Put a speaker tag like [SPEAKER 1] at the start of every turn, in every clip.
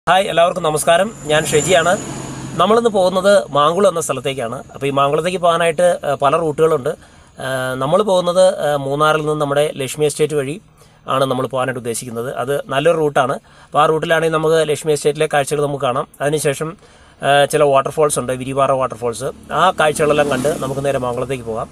[SPEAKER 1] hi എല്ലാവർക്കും നമസ്കാരം ഞാൻ ഷെജിയാണ് നമ്മളിന്ന് പോകുന്നത് മാങ്കുളം എന്ന സ്ഥലത്തേക്കാണ് അപ്പോൾ ഈ മാങ്കുളത്തേക്ക് പോകാനായിട്ട് ഏഹ്, പല റൂട്ടുകളുണ്ട് നമ്മൾ പോകുന്നത് ഏഹ്, മൂന്നാറിൽ നിന്ന് നമ്മുടെ ലക്ഷ്മി എസ്റ്റേറ്റ് വഴി ആണ് നമ്മൾ പോകാനായിട്ട് ഉദ്ദേശിക്കുന്നത് അത് നല്ലൊരു റൂട്ടാണ് അപ്പോൾ ആ റൂട്ടിലാണെങ്കിൽ നമുക്ക് ലക്ഷ്മി എസ്റ്റേറ്റിലെ കാഴ്ചകൾ നമുക്ക് കാണാം അതിനുശേഷം ഏഹ്, ചില വാട്ടർഫോൾസ് ഉണ്ട് വിരിപാറ വാട്ടർഫോൾസ് ആ കാഴ്ചകളെല്ലാം കണ്ട് നമുക്ക് നേരെ മാങ്കുളത്തേക്ക് പോകാം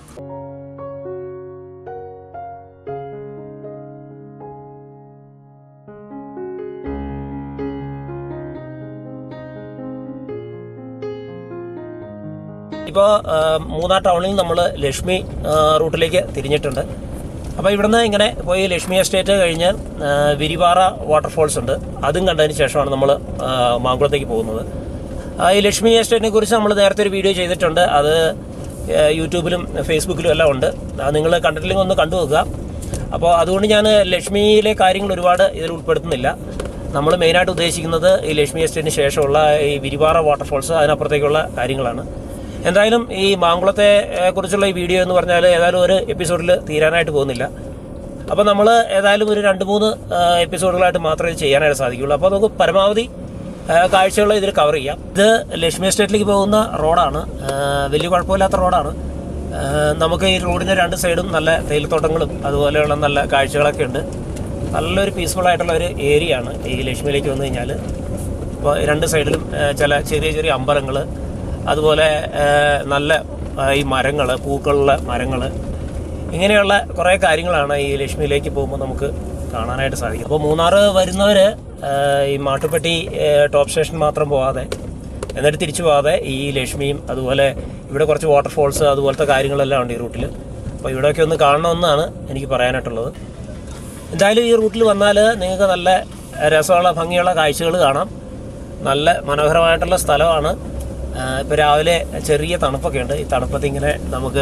[SPEAKER 1] ഇപ്പോൾ മൂന്നാർ ടൗണിൽ നമ്മൾ ലക്ഷ്മി ആ, റൂട്ടിലേക്ക് തിരിഞ്ഞിട്ടുണ്ട് അപ്പോൾ ഇവിടുന്ന് ഇങ്ങനെ പോയി ലക്ഷ്മി എസ്റ്റേറ്റ് കഴിഞ്ഞ് ആ, വിരിപാറ വാട്ടർഫോൾസ് ഉണ്ട് അതും കണ്ടതിന് ശേഷമാണ് നമ്മൾ മാങ്കുളത്തേക്ക് പോകുന്നത് ആ, ഈ ലക്ഷ്മി എസ്റ്റേറ്റിനെ കുറിച്ച് നമ്മൾ നേരത്തെ ഒരു വീഡിയോ ചെയ്തിട്ടുണ്ട് അത് ആ, യൂട്യൂബിലും ഫേസ്ബുക്കിലും എല്ലാം ഉണ്ട് അത് നിങ്ങൾ കണ്ടിട്ടില്ലെങ്കിൽ ഒന്ന് കണ്ടു നോക്കുക അപ്പോൾ അതുകൊണ്ട് ഞാൻ ലക്ഷ്മിയിലെ കാര്യങ്ങൾ ഒരുപാട് ഇതിൽ ഉൾപ്പെടുത്തുന്നില്ല നമ്മൾ മെയിനായിട്ട് ഉദ്ദേശിക്കുന്നത് ഈ ലക്ഷ്മി എസ്റ്റേറ്റിന് ശേഷമുള്ള ഈ വിരിപാറ വാട്ടർഫോൾസ് അതിനപ്പുറത്തേക്കുള്ള കാര്യങ്ങളാണ് എന്തായാലും ഈ മാങ്കുളത്തെ ഏഹ്, കുറിച്ചുള്ള ഈ വീഡിയോ എന്ന് പറഞ്ഞാൽ ഏതായാലും ഒരു എപ്പിസോഡിൽ തീരാനായിട്ട് പോകുന്നില്ല അപ്പോൾ നമ്മൾ ഏതായാലും ഒരു രണ്ട് മൂന്ന് ഏഹ്, എപ്പിസോഡുകളായിട്ട് മാത്രമേ ഇത് ചെയ്യാനായിട്ട് സാധിക്കുള്ളൂ അപ്പോൾ നമുക്ക് പരമാവധി ഏഹ്, കാഴ്ചകൾ ഇതിൽ കവർ ചെയ്യാം ഇത് ലക്ഷ്മി എസ്റ്റേറ്റിലേക്ക് പോകുന്ന റോഡാണ് ഏഹ്, വലിയ കുഴപ്പമില്ലാത്ത റോഡാണ് ഏഹ്, നമുക്ക് ഈ റോഡിൻ്റെ രണ്ട് സൈഡും നല്ല തേയിലത്തോട്ടങ്ങളും അതുപോലെയുള്ള നല്ല കാഴ്ചകളൊക്കെ ഉണ്ട് നല്ലൊരു പീസ്ഫുൾ ആയിട്ടുള്ള ഒരു ഏരിയ ആണ് ഈ ലക്ഷ്മിയിലേക്ക് വന്നു കഴിഞ്ഞാൽ അപ്പോൾ രണ്ട് സൈഡിലും ഏഹ്, ചില ചെറിയ ചെറിയ അമ്പലങ്ങൾ അതുപോലെ ഏഹ്, നല്ല ഏഹ്, ഈ മരങ്ങൾ പൂക്കളുള്ള മരങ്ങൾ ഇങ്ങനെയുള്ള കുറേ കാര്യങ്ങളാണ് ഈ ലക്ഷ്മിയിലേക്ക് പോകുമ്പോൾ നമുക്ക് കാണാനായിട്ട് സാധിക്കും അപ്പോൾ മൂന്നാർ വരുന്നവർ ഈ മാട്ടുപ്പെട്ടി ഏഹ്, ടോപ്പ് സ്റ്റേഷൻ മാത്രം പോകാതെ എന്നിട്ട് തിരിച്ചു പോകാതെ ഈ ലക്ഷ്മിയും അതുപോലെ ഇവിടെ കുറച്ച് വാട്ടർഫോൾസ് അതുപോലത്തെ കാര്യങ്ങളെല്ലാം ഉണ്ട് ഈ റൂട്ടിൽ അപ്പോൾ ഇവിടെയൊക്കെ ഒന്ന് കാണണമെന്നാണ് എനിക്ക് പറയാനായിട്ടുള്ളത് എന്തായാലും ഈ റൂട്ടിൽ വന്നാൽ നിങ്ങൾക്ക് നല്ല രസമുള്ള ഭംഗിയുള്ള കാഴ്ചകൾ കാണാം നല്ല മനോഹരമായിട്ടുള്ള സ്ഥലമാണ് ഇപ്പോൾ രാവിലെ ചെറിയ തണുപ്പൊക്കെ ഉണ്ട് ഈ തണുപ്പത്ത് ഇങ്ങനെ നമുക്ക്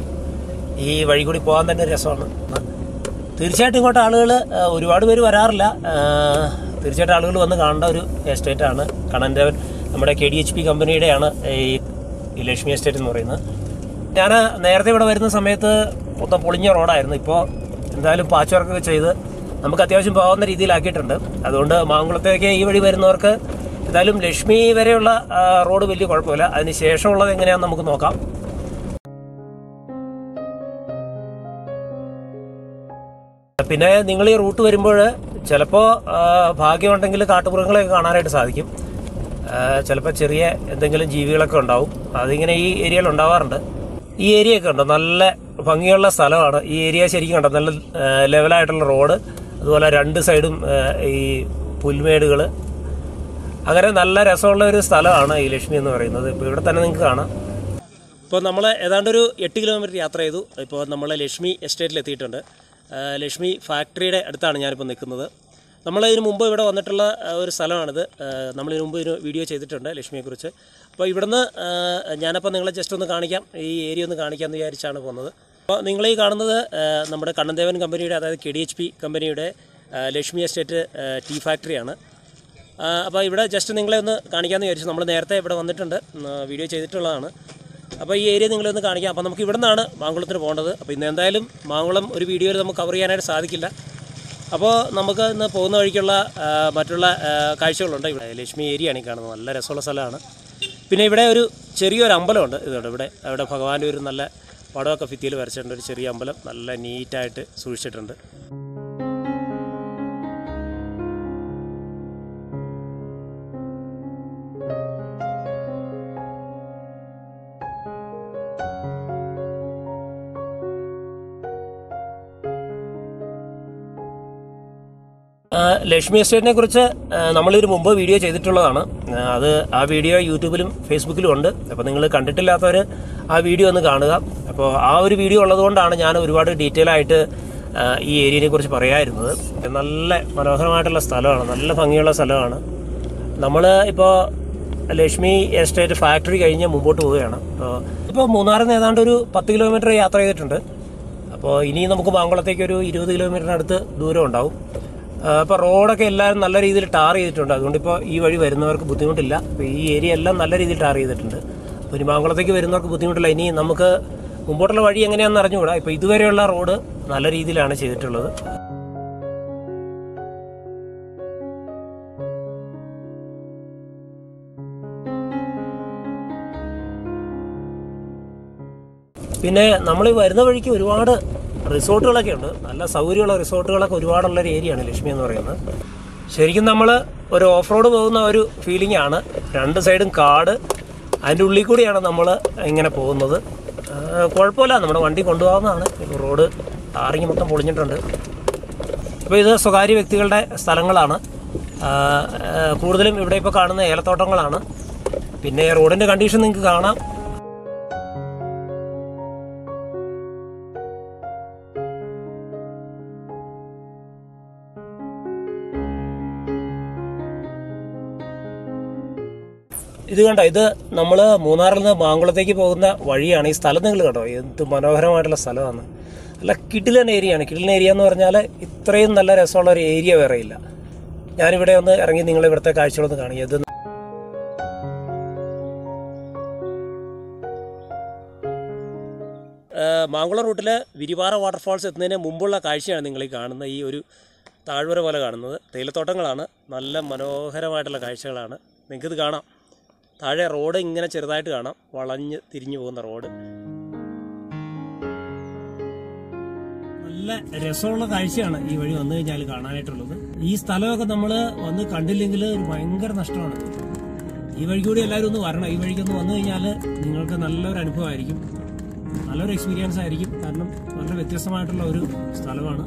[SPEAKER 1] ഈ വഴി കൂടി പോകാൻ തന്നെ രസമാണ് തീർച്ചയായിട്ടും ഇങ്ങോട്ട് ആളുകൾ ഒരുപാട് പേര് വരാറില്ല ആ, തീർച്ചയായിട്ടും ആളുകൾ വന്ന് കാണേണ്ട ഒരു എസ്റ്റേറ്റ് ആണ് കണ്ണൻദേവൻ നമ്മുടെ കെ ഡി എച്ച് പി കമ്പനിയുടെയാണ് ഈ ഈ ലക്ഷ്മി എസ്റ്റേറ്റ് എന്ന് പറയുന്നത് ഞാൻ നേരത്തെ ഇവിടെ വരുന്ന സമയത്ത് മൊത്തം പൊളിഞ്ഞ റോഡായിരുന്നു ഇപ്പോൾ എന്തായാലും പാച്ച് വർക്കൊക്കെ ചെയ്ത് നമുക്ക് അത്യാവശ്യം പോകാവുന്ന രീതിയിലാക്കിയിട്ടുണ്ട് അതുകൊണ്ട് മാങ്കുളത്തേക്ക് ഈ വഴി വരുന്നവർക്ക് എന്തായാലും ലക്ഷ്മി വരെയുള്ള ആ, റോഡ് വലിയ കുഴപ്പമില്ല അതിന് ശേഷമുള്ളത് എങ്ങനെയാണെന്ന് നമുക്ക് നോക്കാം പിന്നെ നിങ്ങൾ ഈ റൂട്ട് വരുമ്പോൾ ചിലപ്പോൾ ഭാഗ്യമുണ്ടെങ്കിൽ കാട്ടുമൃഗങ്ങളെയൊക്കെ കാണാനായിട്ട് സാധിക്കും ചിലപ്പോൾ ചെറിയ എന്തെങ്കിലും ജീവികളൊക്കെ ഉണ്ടാവും അതിങ്ങനെ ഈ ഏരിയയിൽ ഉണ്ടാവാറുണ്ട് ഈ ഏരിയ ഒക്കെ ഉണ്ടോ നല്ല ഭംഗിയുള്ള സ്ഥലമാണ് ഈ ഏരിയ ശരിക്കും കണ്ടോ നല്ല ആ, ലെവലായിട്ടുള്ള റോഡ് അതുപോലെ രണ്ട് സൈഡും ആ, ഈ പുൽമേടുകൾ അങ്ങനെ നല്ല രസമുള്ള ഒരു സ്ഥലമാണ് ഈ ലക്ഷ്മി എന്ന് പറയുന്നത് ഇപ്പോൾ ഇവിടെ തന്നെ നിങ്ങൾക്ക് കാണാം ഇപ്പോൾ നമ്മൾ ഏതാണ്ട് ഒരു എട്ട് കിലോമീറ്റർ യാത്ര ചെയ്തു ഇപ്പോൾ നമ്മൾ ലക്ഷ്മി എസ്റ്റേറ്റിൽ എത്തിയിട്ടുണ്ട് ആ, ലക്ഷ്മി ഫാക്ടറിയുടെ അടുത്താണ് ഞാനിപ്പോൾ നിൽക്കുന്നത് നമ്മൾ ഇതിന് മുമ്പ് ഇവിടെ വന്നിട്ടുള്ള ആ, ഒരു സ്ഥലമാണിത് ആ, നമ്മൾ ഇതിന് മുമ്പ് ഒരു വീഡിയോ ചെയ്തിട്ടുണ്ട് ലക്ഷ്മിയെക്കുറിച്ച് അപ്പോൾ ഇവിടുന്ന് ആ, ഞാനപ്പോൾ നിങ്ങളെ ജസ്റ്റ് ഒന്ന് കാണിക്കാം ഈ ഏരിയ ഒന്ന് കാണിക്കാമെന്ന് വിചാരിച്ചാണ് പോകുന്നത് അപ്പോൾ നിങ്ങൾ ഈ കാണുന്നത് ആ, നമ്മുടെ കണ്ണൻദേവൻ കമ്പനിയുടെ അതായത് കെ ഡി എച്ച് പി കമ്പനിയുടെ ആ, ലക്ഷ്മി എസ്റ്റേറ്റ് ആ, ടീ ഫാക്ടറിയാണ് ആ, അപ്പോൾ ഇവിടെ ജസ്റ്റ് നിങ്ങളെ ഒന്ന് കാണിക്കാമെന്ന് വിചാരിച്ചു നമ്മൾ നേരത്തെ ഇവിടെ വന്നിട്ടുണ്ട് ഉം, വീഡിയോ ചെയ്തിട്ടുള്ളതാണ് അപ്പോൾ ഈ ഏരിയ നിങ്ങളെ ഒന്ന് കാണിക്കാം അപ്പോൾ നമുക്ക് ഇവിടെ നിന്നാണ് മാങ്കുളത്തിന് പോകേണ്ടത് അപ്പോൾ ഇന്ന് എന്തായാലും മാങ്കുളം ഒരു വീഡിയോയിൽ നമുക്ക് കവർ ചെയ്യാനായിട്ട് സാധിക്കില്ല അപ്പോൾ നമുക്ക് ഇന്ന് പോകുന്ന വഴിക്കുള്ള ആ, മറ്റുള്ള ആ, കാഴ്ചകളുണ്ട് ഇവിടെ ലക്ഷ്മി ഏരിയയാണ് ഈ കാണുന്നത് നല്ല രസമുള്ള സ്ഥലമാണ് പിന്നെ ഇവിടെ ഒരു ചെറിയൊരു അമ്പലമുണ്ട് ഇതുണ്ട് ഇവിടെ അവിടെ ഭഗവാന്റെ ഒരു നല്ല പടമൊക്കെ ഭിത്തിയിൽ വരച്ചിട്ടുണ്ട് ഒരു ചെറിയ അമ്പലം നല്ല നീറ്റായിട്ട് സൂക്ഷിച്ചിട്ടുണ്ട് ആ, ലക്ഷ്മി എസ്റ്റേറ്റിനെ കുറിച്ച് ആ, നമ്മളിതിന് മുമ്പ് വീഡിയോ ചെയ്തിട്ടുള്ളതാണ് ആ, അത് ആ വീഡിയോ യൂട്യൂബിലും ഫേസ്ബുക്കിലും ഉണ്ട് അപ്പോൾ നിങ്ങൾ കണ്ടിട്ടില്ലാത്തവർ ആ വീഡിയോ ഒന്ന് കാണുക അപ്പോൾ ആ ഒരു വീഡിയോ ഉള്ളതുകൊണ്ടാണ് ഞാൻ ഒരുപാട് ഡീറ്റെയിൽ ആയിട്ട് ആ, ഈ ഏരിയനെ കുറിച്ച് പറയാതിരുന്നത് നല്ല മനോഹരമായിട്ടുള്ള സ്ഥലമാണ് നല്ല ഭംഗിയുള്ള സ്ഥലമാണ് നമ്മൾ ഇപ്പോൾ ലക്ഷ്മി എസ്റ്റേറ്റ് ഫാക്ടറി കഴിഞ്ഞ് മുമ്പോട്ട് പോവുകയാണ് അപ്പോൾ ഇപ്പോൾ മൂന്നാറിൽ നിന്ന് ഏതാണ്ട് ഒരു പത്ത് കിലോമീറ്റർ യാത്ര ചെയ്തിട്ടുണ്ട് അപ്പോൾ ഇനി നമുക്ക് മാങ്കുളത്തേക്ക് ഒരു ഇരുപത് കിലോമീറ്ററിനടുത്ത് ദൂരം ഉണ്ടാവും അപ്പോൾ റോഡൊക്കെ എല്ലാവരും നല്ല രീതിയിൽ ടാർ ചെയ്തിട്ടുണ്ട് അതുകൊണ്ട് ഇപ്പോൾ ഈ വഴി വരുന്നവർക്ക് ബുദ്ധിമുട്ടില്ല അപ്പോൾ ഈ ഏരിയ എല്ലാം നല്ല രീതിയിൽ ടാർ ചെയ്തിട്ടുണ്ട് അപ്പോൾ ഇനി മാങ്കുളത്തേക്ക് വരുന്നവർക്ക് ബുദ്ധിമുട്ടില്ല ഇനി നമുക്ക് മുമ്പോട്ടുള്ള വഴി എങ്ങനെയാണെന്ന് അറിഞ്ഞുകൂടാ ഇപ്പോൾ ഇതുവരെയുള്ള റോഡ് നല്ല രീതിയിലാണ് ചെയ്തിട്ടുള്ളത് പിന്നെ നമ്മൾ ഈ വരുന്ന വഴിക്ക് ഒരുപാട് റിസോർട്ടുകളൊക്കെ ഉണ്ട് നല്ല സൗകര്യമുള്ള റിസോർട്ടുകളൊക്കെ ഒരുപാടുള്ളൊരു ഏരിയയാണ് ലക്ഷ്മി എന്ന് പറയുന്നത് ശരിക്കും നമ്മൾ ഒരു ഓഫ് റോഡ് പോകുന്ന ഒരു ഫീലിംഗ് ആണ് രണ്ട് സൈഡും കാട് അതിൻ്റെ ഉള്ളിൽ കൂടിയാണ് നമ്മൾ ഇങ്ങനെ പോകുന്നത് ആ, കുഴപ്പമില്ല നമ്മുടെ വണ്ടി കൊണ്ടുപോകാവുന്നതാണ് ഇപ്പോൾ റോഡ് ടാറിങ് മൊത്തം പൊളിഞ്ഞിട്ടുണ്ട് അപ്പോൾ ഇത് സ്വകാര്യ വ്യക്തികളുടെ സ്ഥലങ്ങളാണ് ആ, ആ, കൂടുതലും ഇവിടെ ഇപ്പോൾ കാണുന്ന ഏലത്തോട്ടങ്ങളാണ് പിന്നെ റോഡിൻ്റെ കണ്ടീഷൻ നിങ്ങൾക്ക് കാണാം ഇത് കണ്ടോ ഇത് നമ്മൾ മൂന്നാറിൽ നിന്ന് മാങ്കുളത്തേക്ക് പോകുന്ന വഴിയാണ് ഈ സ്ഥലം നിങ്ങൾ കണ്ടോ എന്ത് മനോഹരമായിട്ടുള്ള സ്ഥലമാണ് നല്ല കിടിലൻ ഏരിയയാണ് കിടിലൻ ഏരിയ എന്ന് പറഞ്ഞാൽ ഇത്രയും നല്ല രസമുള്ള ഒരു ഏരിയ വേറെ ഇല്ല ഞാനിവിടെ ഒന്ന് ഇറങ്ങി നിങ്ങൾ ഇവിടുത്തെ കാഴ്ചകളൊന്ന് കാണിക്കുക ഇത് ഏഹ് മാങ്കുളം റൂട്ടിൽ വിരിപാറ വാട്ടർഫാൾസ് എത്തുന്നതിന് മുമ്പുള്ള കാഴ്ചയാണ് നിങ്ങൾ ഈ കാണുന്ന ഈ ഒരു താഴ്വര പോലെ കാണുന്നത് തേയിലത്തോട്ടങ്ങളാണ് നല്ല മനോഹരമായിട്ടുള്ള കാഴ്ചകളാണ് നിങ്ങൾക്കിത് കാണാം താഴെ റോഡ് ഇങ്ങനെ ചെറുതായിട്ട് കാണാം വളഞ്ഞ് തിരിഞ്ഞു പോകുന്ന റോഡ് നല്ല രസമുള്ള കാഴ്ചയാണ് ഈ വഴി വന്നു കഴിഞ്ഞാൽ കാണാനായിട്ടുള്ളത് ഈ സ്ഥലമൊക്കെ നമ്മൾ വന്ന് കണ്ടില്ലെങ്കിൽ ഒരു ഭയങ്കര നഷ്ടമാണ് ഈ വഴി കൂടി എല്ലാവരും ഒന്ന് വരണം ഈ വഴിക്കൊന്ന് വന്നു കഴിഞ്ഞാൽ നിങ്ങൾക്ക് നല്ലൊരു അനുഭവമായിരിക്കും നല്ലൊരു എക്സ്പീരിയൻസ് ആയിരിക്കും കാരണം നല്ല വ്യത്യസ്തമായിട്ടുള്ള ഒരു സ്ഥലമാണ്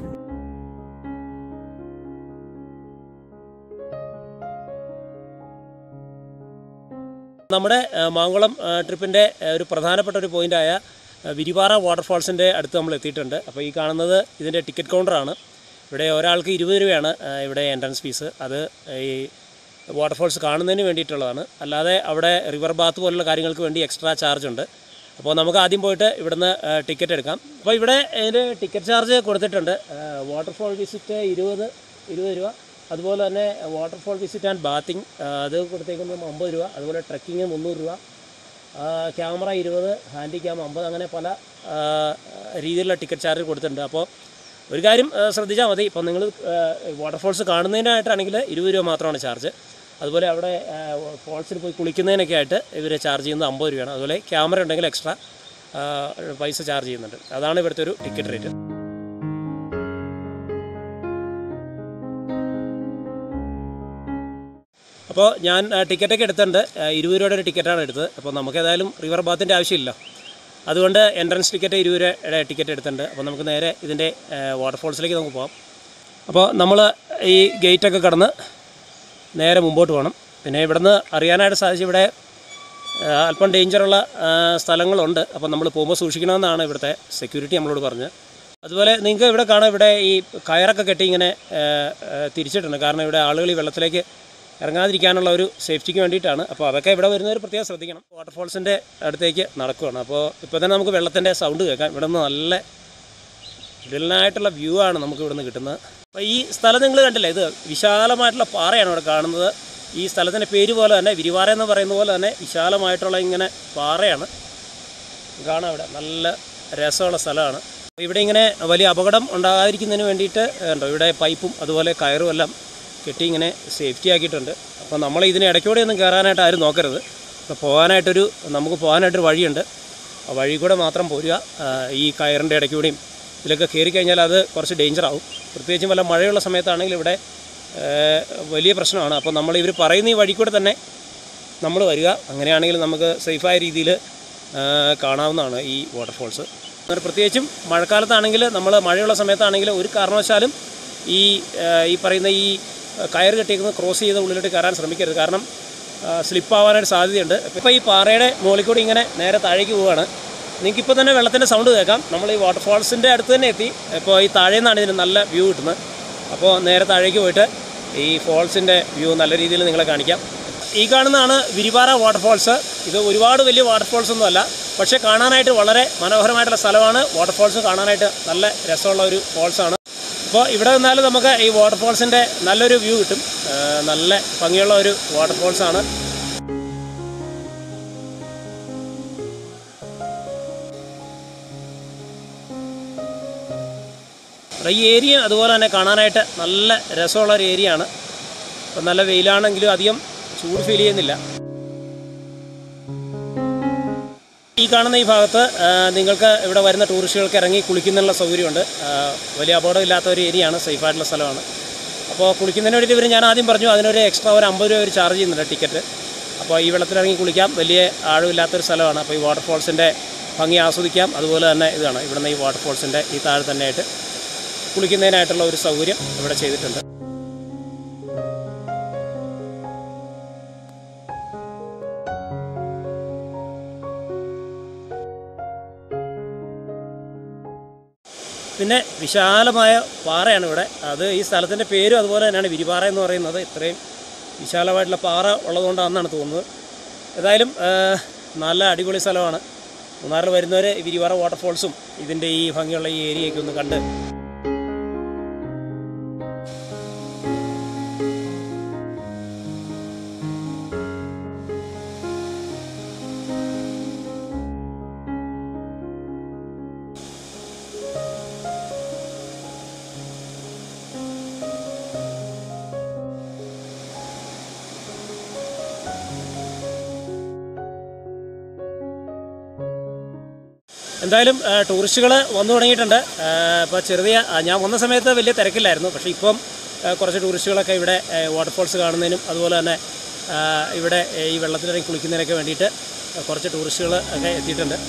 [SPEAKER 1] നമ്മുടെ ആ, മാങ്കുളം ആ, ട്രിപ്പിൻ്റെ ആ, ഒരു പ്രധാനപ്പെട്ട ഒരു പോയിൻ്റായ ആ, വിരിപാറ വാട്ടർഫാൾസിൻ്റെ അടുത്ത് നമ്മൾ എത്തിയിട്ടുണ്ട് അപ്പോൾ ഈ കാണുന്നത് ഇതിൻ്റെ ടിക്കറ്റ് കൗണ്ടറാണ് ഇവിടെ ഒരാൾക്ക് ഇരുപത് രൂപയാണ് ആ, ഇവിടെ എൻട്രൻസ് ഫീസ് അത് ഈ വാട്ടർഫാൾസ് കാണുന്നതിന് വേണ്ടിയിട്ടുള്ളതാണ് അല്ലാതെ അവിടെ റിവർ ബാത്ത് പോലുള്ള കാര്യങ്ങൾക്ക് വേണ്ടി എക്സ്ട്രാ ചാർജ് ഉണ്ട് അപ്പോൾ നമുക്ക് ആദ്യം പോയിട്ട് ഇവിടുന്ന് ടിക്കറ്റ് എടുക്കാം അപ്പോൾ ഇവിടെ ഇതിൻ്റെ ടിക്കറ്റ് ചാർജ് കൊടുത്തിട്ടുണ്ട് വാട്ടർഫോൾ വിസിറ്റ് ഇരുപത് ഇരുപത് രൂപ അതുപോലെ തന്നെ വാട്ടർഫോൾ വിസിറ്റ് ആൻഡ് ബാത്തിങ് അത് കൊടുത്തേക്കുന്നത് അമ്പത് രൂപ അതുപോലെ ട്രക്കിങ് മുന്നൂറ് രൂപ ആ, ക്യാമറ ഇരുപത് ഹാൻഡി ക്യാം അമ്പത് അങ്ങനെ പല ആ, രീതിയിലുള്ള ടിക്കറ്റ് ചാർജ് കൊടുത്തിട്ടുണ്ട് അപ്പോൾ ഒരു കാര്യം ആ, ശ്രദ്ധിച്ചാൽ മതി ഇപ്പോൾ നിങ്ങൾ വാട്ടർഫോൾസ് കാണുന്നതിനായിട്ടാണെങ്കിൽ ഇരുപത് രൂപ മാത്രമാണ് ചാർജ് അതുപോലെ അവിടെ ആ, ഫോൾസിൽ പോയി കുളിക്കുന്നതിനൊക്കെ ആയിട്ട് ഇവർ ചാർജ് ചെയ്യുന്നത് അമ്പത് രൂപയാണ് അതുപോലെ ക്യാമറ ഉണ്ടെങ്കിൽ എക്സ്ട്രാ ആ, പൈസ ചാർജ് ചെയ്യുന്നുണ്ട് അതാണ് ഇവിടുത്തെ ഒരു ടിക്കറ്റ് റേറ്റ് അപ്പോൾ ഞാൻ ആ, ടിക്കറ്റൊക്കെ എടുത്തിട്ടുണ്ട് ആ, ഇരുപത് രൂപയുടെ ഒരു ടിക്കറ്റാണ് എടുത്തത് അപ്പോൾ നമുക്ക് ഏതായാലും റിവർ ബാത്തിൻ്റെ ആവശ്യമില്ല അതുകൊണ്ട് എൻട്രൻസ് ടിക്കറ്റ് ഇരുപത് രൂപയുടെ ടിക്കറ്റ് എടുത്തിട്ടുണ്ട് അപ്പോൾ നമുക്ക് നേരെ ഇതിൻ്റെ വാട്ടർഫോൾസിലേക്ക് നമുക്ക് പോകാം അപ്പോൾ നമ്മൾ ഈ ഗേറ്റൊക്കെ കടന്ന് നേരെ മുമ്പോട്ട് പോകണം പിന്നെ ഇവിടുന്ന് അറിയാനായിട്ട് സാധിച്ചു ഇവിടെ ആ, അല്പം ഡേഞ്ചറുള്ള ആ, സ്ഥലങ്ങളുണ്ട് അപ്പോൾ നമ്മൾ പോകുമ്പോൾ സൂക്ഷിക്കണമെന്നാണ് ഇവിടുത്തെ സെക്യൂരിറ്റി നമ്മളോട് പറഞ്ഞത് അതുപോലെ നിങ്ങൾക്ക് ഇവിടെ കാണാം ഇവിടെ ഈ കയറൊക്കെ കെട്ടി ഇങ്ങനെ ആ, ആ, തിരിച്ചിട്ടുണ്ട് കാരണം ഇവിടെ ആളുകൾ ഈ വെള്ളത്തിലേക്ക് ഇറങ്ങാതിരിക്കാനുള്ള ഒരു സേഫ്റ്റിക്ക് വേണ്ടിയിട്ടാണ് അപ്പോൾ അതൊക്കെ ഇവിടെ വരുന്നവർ പ്രത്യേകം ശ്രദ്ധിക്കണം വാട്ടർഫോൾസിൻ്റെ അടുത്തേക്ക് നടക്കുകയാണ് അപ്പോൾ ഇപ്പോൾ തന്നെ നമുക്ക് വെള്ളത്തിൻ്റെ സൗണ്ട് കേൾക്കാം ഇവിടെ നിന്ന് നല്ല കിടലിനായിട്ടുള്ള വ്യൂ ആണ് നമുക്ക് ഇവിടുന്ന് കിട്ടുന്നത് അപ്പോൾ ഈ സ്ഥലം നിങ്ങൾ കണ്ടില്ലേ ഇത് വിശാലമായിട്ടുള്ള പാറയാണ് ഇവിടെ കാണുന്നത് ഈ സ്ഥലത്തിൻ്റെ പേര് പോലെ തന്നെ വിരിവാറ എന്ന് പറയുന്ന പോലെ തന്നെ വിശാലമായിട്ടുള്ള ഇങ്ങനെ പാറയാണ് കാണാം ഇവിടെ നല്ല രസമുള്ള സ്ഥലമാണ് അപ്പോൾ ഇവിടെ ഇങ്ങനെ വലിയ അപകടം ഉണ്ടാകാതിരിക്കുന്നതിന് വേണ്ടിയിട്ട് ഉണ്ടോ ഇവിടെ പൈപ്പും അതുപോലെ കയറും എല്ലാം കെട്ടി ഇങ്ങനെ സേഫ്റ്റി ആക്കിയിട്ടുണ്ട് അപ്പോൾ നമ്മൾ ഇതിന് ഇടയ്ക്കൂടെ ഒന്നും കയറാനായിട്ട് ആരും നോക്കരുത് അപ്പോൾ പോകാനായിട്ടൊരു നമുക്ക് പോകാനായിട്ടൊരു വഴിയുണ്ട് ആ വഴി കൂടെ മാത്രം പോരുക ആ, ഈ കയറിൻ്റെ ഇടയ്ക്കൂടെയും ഇതിലൊക്കെ കയറി കഴിഞ്ഞാൽ അത് കുറച്ച് ഡേഞ്ചർ ആവും പ്രത്യേകിച്ചും വല്ല മഴയുള്ള സമയത്താണെങ്കിൽ ഇവിടെ ആ, വലിയ പ്രശ്നമാണ് അപ്പോൾ നമ്മൾ ഇവർ പറയുന്ന ഈ വഴി കൂടെ തന്നെ നമ്മൾ വരിക അങ്ങനെയാണെങ്കിൽ നമുക്ക് സേഫായ രീതിയിൽ കാണാവുന്നതാണ് ഈ വാട്ടർഫോൾസ് അങ്ങനെ പ്രത്യേകിച്ചും മഴക്കാലത്താണെങ്കിൽ നമ്മൾ മഴയുള്ള സമയത്താണെങ്കിൽ ഒരു കാരണവശാലും ഈ ആ, ഈ പറയുന്ന ഈ കയർ കെട്ടിയിരിക്കുന്നത് ക്രോസ് ചെയ്ത് ഉള്ളിലോട്ട് കയറാൻ ശ്രമിക്കരുത് കാരണം സ്ലിപ്പ് ആവാനായിട്ട് സാധ്യതയുണ്ട് ഇപ്പോൾ ഈ പാറയുടെ മുകളിൽ കൂടി ഇങ്ങനെ നേരെ താഴേക്ക് പോവുകയാണ് നിങ്ങൾക്ക് ഇപ്പോൾ തന്നെ വെള്ളത്തിൻ്റെ സൗണ്ട് കേൾക്കാം നമ്മൾ ഈ വാട്ടർഫാൾസിൻ്റെ അടുത്ത് തന്നെ എത്തി ഇപ്പോൾ ഈ താഴെ നിന്നാണ് ഇതിന് നല്ല വ്യൂ കിട്ടുന്നത് അപ്പോൾ നേരെ താഴേക്ക് പോയിട്ട് ഈ ഫോൾസിൻ്റെ വ്യൂ നല്ല രീതിയിൽ നിങ്ങളെ കാണിക്കാം ഈ കാണുന്നതാണ് വിരിപാറ വാട്ടർഫോൾസ് ഇത് ഒരുപാട് വലിയ വാട്ടർഫോൾസ് ഒന്നുമല്ല പക്ഷേ കാണാനായിട്ട് വളരെ മനോഹരമായിട്ടുള്ള സ്ഥലമാണ് വാട്ടർഫോൾസ് കാണാനായിട്ട് നല്ല രസമുള്ള ഒരു ഫോൾസാണ് അപ്പോൾ ഇവിടെ നിന്നാൽ നമുക്ക് ഈ വാട്ടർഫോൾസിൻ്റെ നല്ലൊരു വ്യൂ കിട്ടും ആ, നല്ല ഭംഗിയുള്ള ഒരു വാട്ടർഫോൾസാണ് അപ്പോൾ ഈ ഏരിയ അതുപോലെ തന്നെ കാണാനായിട്ട് നല്ല രസമുള്ള ഒരു ഏരിയ ആണ് അപ്പം നല്ല വെയിലാണെങ്കിലും അധികം ചൂട് ഫീൽ ചെയ്യുന്നില്ല ഈ കാണുന്ന ഈ ഭാഗത്ത് ആ, നിങ്ങൾക്ക് ഇവിടെ വരുന്ന ടൂറിസ്റ്റുകൾക്ക് ഇറങ്ങി കുളിക്കുന്നതിനുള്ള സൗകര്യമുണ്ട് ആ, വലിയ അപകടമില്ലാത്ത ഒരു ഏരിയയാണ് സേഫായിട്ടുള്ള സ്ഥലമാണ് അപ്പോൾ കുളിക്കുന്നതിന് വേണ്ടിയിട്ട് ഇവർ ഞാൻ ആദ്യം പറഞ്ഞു അതിനൊരു എക്സ്ട്രാ ഒരു അമ്പത് രൂപ ഒരു ചാർജ് ചെയ്യുന്നുണ്ട് ടിക്കറ്റ് അപ്പോൾ ഈ വെള്ളത്തിലിറങ്ങി കുളിക്കാം വലിയ ആഴമില്ലാത്തൊരു സ്ഥലമാണ് അപ്പോൾ ഈ വാട്ടർഫോൾസിൻ്റെ ഭംഗി ആസ്വദിക്കാം അതുപോലെ തന്നെ ഇതാണ് ഇവിടുന്ന് ഈ വാട്ടർഫോൾസിൻ്റെ ഈ താഴെ തന്നെയായിട്ട് കുളിക്കുന്നതിനായിട്ടുള്ള ഒരു സൗകര്യം ഇവിടെ ചെയ്തിട്ടുണ്ട് പിന്നെ വിശാലമായ പാറയാണ് ഇവിടെ അത് ഈ സ്ഥലത്തിൻ്റെ പേരും അതുപോലെ തന്നെയാണ് വിരിപാറ എന്ന് പറയുന്നത് ഇത്രയും വിശാലമായിട്ടുള്ള പാറ ഉള്ളതുകൊണ്ടാണെന്നാണ് തോന്നുന്നത് ഏതായാലും ആ, നല്ല അടിപൊളി സ്ഥലമാണ് മൂന്നാറിൽ വരുന്നവർ വിരിപാറ വാട്ടർഫോൾസും ഇതിൻ്റെ ഈ ഭംഗിയുള്ള ഈ ഏരിയയൊക്കെ ഒന്ന് കണ്ട് എന്തായാലും ടൂറിസ്റ്റുകൾ വന്നു തുടങ്ങിയിട്ടുണ്ട് ഇപ്പോൾ ചെറിയ ആ, ഞാൻ വന്ന സമയത്ത് വലിയ തിരക്കില്ലായിരുന്നു പക്ഷേ ഇപ്പം ആ, കുറച്ച് ടൂറിസ്റ്റുകളൊക്കെ ഇവിടെ വാട്ടർഫോൾസ് കാണുന്നതിനും അതുപോലെ തന്നെ ആ, ഇവിടെ ഏ, ഈ വെള്ളത്തിലിറങ്ങി കുളിക്കുന്നതിനൊക്കെ വേണ്ടിയിട്ട് കുറച്ച് ടൂറിസ്റ്റുകൾ ഒക്കെ എത്തിയിട്ടുണ്ട്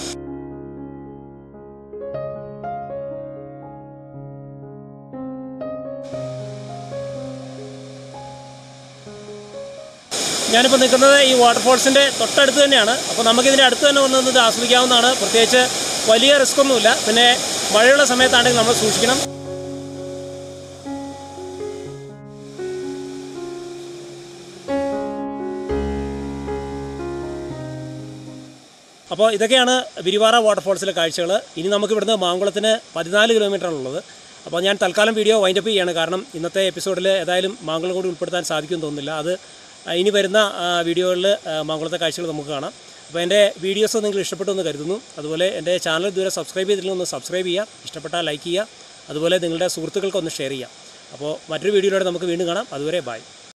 [SPEAKER 1] ഞാനിപ്പോൾ നിൽക്കുന്നത് ഈ വാട്ടർഫോൾസിൻ്റെ തൊട്ടടുത്ത് തന്നെയാണ് അപ്പോൾ നമുക്കിതിൻ്റെ അടുത്ത് തന്നെ വന്ന് ഇത് ആസ്വദിക്കാവുന്നതാണ് പ്രത്യേകിച്ച് വലിയ റിസ്ക് ഒന്നുമില്ല പിന്നെ മഴയുള്ള സമയത്താണെങ്കിൽ നമ്മൾ സൂക്ഷിക്കണം അപ്പോൾ ഇതൊക്കെയാണ് വിരിവാറ വാട്ടർഫോൾസിലെ കാഴ്ചകൾ ഇനി നമുക്ക് ഇവിടുന്ന് മാങ്കുളത്തിന് പതിനാല് കിലോമീറ്ററാണുള്ളത് അപ്പോൾ ഞാൻ തൽക്കാലം വീഡിയോ വൈൻഡപ്പ് ചെയ്യാണ് കാരണം ഇന്നത്തെ എപ്പിസോഡിൽ ഏതായാലും മാങ്കുളം കൂടി ഉൾപ്പെടുത്താൻ സാധിക്കുമെന്ന് തോന്നുന്നില്ല അത് ആ, ഇനി വരുന്ന വീഡിയോകളിൽ മാങ്കുളത്തെ കാഴ്ചകൾ നമുക്ക് കാണാം അപ്പോൾ എൻ്റെ വീഡിയോസ് നിങ്ങൾ ഇഷ്ടപ്പെട്ടു എന്ന് കരുതുന്നു അതുപോലെ എൻ്റെ ചാനൽ ഇതുവരെ സബ്സ്ക്രൈബ് ചെയ്തില്ലെങ്കിൽ ഒന്ന് സബ്സ്ക്രൈബ് ചെയ്യുക ഇഷ്ടപ്പെട്ടാൽ ലൈക്ക് ചെയ്യുക അതുപോലെ നിങ്ങളുടെ സുഹൃത്തുക്കൾക്ക് ഒന്ന് ഷെയർ ചെയ്യുക അപ്പോൾ മറ്റൊരു വീഡിയോയിലൂടെ നമുക്ക് വീണ്ടും കാണാം അതുവരെ ബൈ